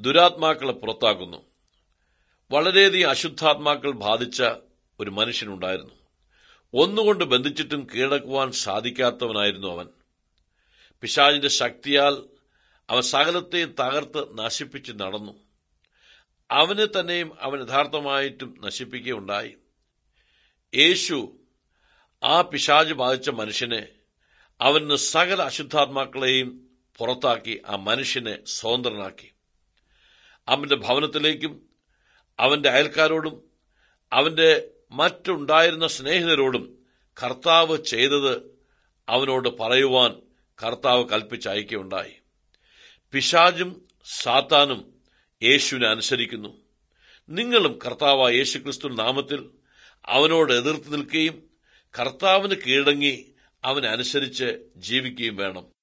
ദുരാത്മാക്കളെ പുറത്താക്കുന്നു വളരെയധികം അശുദ്ധാത്മാക്കൾ ബാധിച്ച ഒരു മനുഷ്യനുണ്ടായിരുന്നു ഒന്നുകൊണ്ട് ബന്ധിച്ചിട്ടും കീഴടക്കുവാൻ സാധിക്കാത്തവനായിരുന്നു അവൻ പിശാചിന്റെ ശക്തിയാൽ അവൻ സകലത്തെയും തകർത്ത് നശിപ്പിച്ച് നടന്നു അവനെ തന്നെയും അവൻ യഥാർത്ഥമായിട്ടും നശിപ്പിക്കുകയുണ്ടായി യേശു ആ പിശാജ് ബാധിച്ച മനുഷ്യനെ അവന് സകല അശുദ്ധാത്മാക്കളെയും പുറത്താക്കി ആ മനുഷ്യനെ സ്വതന്ത്രനാക്കി അവന്റെ ഭവനത്തിലേക്കും അവന്റെ അയൽക്കാരോടും അവന്റെ മറ്റുണ്ടായിരുന്ന സ്നേഹിതരോടും കർത്താവ് ചെയ്തത് അവനോട് പറയുവാൻ കർത്താവ് കൽപ്പിച്ചയക്കുകയുണ്ടായി പിശാജും സാത്താനും യേശുവിനെ അനുസരിക്കുന്നു നിങ്ങളും കർത്താവ് യേശുക്രിസ്തു നാമത്തിൽ അവനോട് എതിർത്ത് നിൽക്കുകയും കർത്താവിന് കീഴടങ്ങി അവനെ അനുസരിച്ച് ജീവിക്കുകയും വേണം